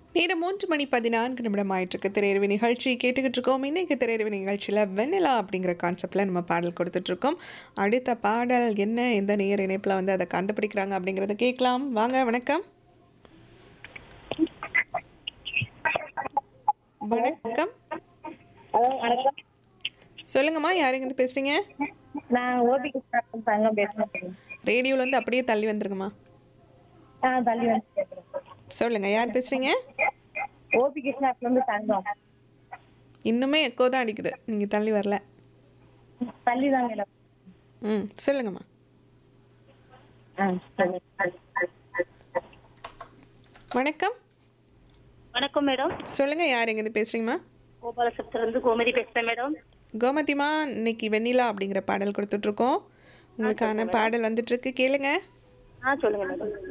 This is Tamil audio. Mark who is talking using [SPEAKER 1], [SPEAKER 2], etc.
[SPEAKER 1] நேரம் மூன்று மணி பதினான்கு நிமிடம் ஆயிட்டிருக்கு திரையரவு நிகழ்ச்சி கேட்டுக்கிட்டு இருக்கோம் இன்னைக்கு திரையரவு நிகழ்ச்சியில் வெண்ணிலா அப்படிங்கிற கான்செப்டில் நம்ம பாடல் கொடுத்துட்ருக்கோம் அடுத்த பாடல் என்ன எந்த நேர் இணைப்பில் வந்து அதை கண்டுபிடிக்கிறாங்க அப்படிங்கிறத கேட்கலாம் வாங்க வணக்கம் வணக்கம்
[SPEAKER 2] ஹலோ வணக்கம்
[SPEAKER 1] சொல்லுங்கம்மா யாருங்க பேசுறீங்க
[SPEAKER 2] நான் ஓபி கிருஷ்ணா தங்கம் பேசுறேன்
[SPEAKER 1] ரேடியோல இருந்து அப்படியே தள்ளி வந்துருங்கம்மா
[SPEAKER 2] ஆ தள்ளி வந்து பேசுறேன்
[SPEAKER 1] சொல்லுங்க யார் பேசுறீங்க
[SPEAKER 2] ஓபி கிருஷ்ணாத்துல இருந்து தங்கம்
[SPEAKER 1] இன்னுமே எக்கோ தான் அடிக்குது நீங்கள் தள்ளி வரல
[SPEAKER 2] தள்ளி தாங்க இல்லை
[SPEAKER 1] ம் சொல்லுங்கம்மா
[SPEAKER 2] ஆ சரி
[SPEAKER 1] வணக்கம்
[SPEAKER 2] வணக்கம் மேடம்
[SPEAKER 1] சொல்லுங்க யார் எங்கேருந்து பேசுறீங்கம்மா
[SPEAKER 2] கோபாலசத்துல இருந்து கோமதி பேசுறேன் மேடம்
[SPEAKER 1] கோமதிமா இன்னைக்கு வெண்ணிலா அப்படிங்கிற பாடல் கொடுத்துட்ருக்கோம் உங்களுக்கான பாடல் வந்துட்டு இருக்கு கேளுங்க
[SPEAKER 2] ஆ சொல்லுங்க மேடம்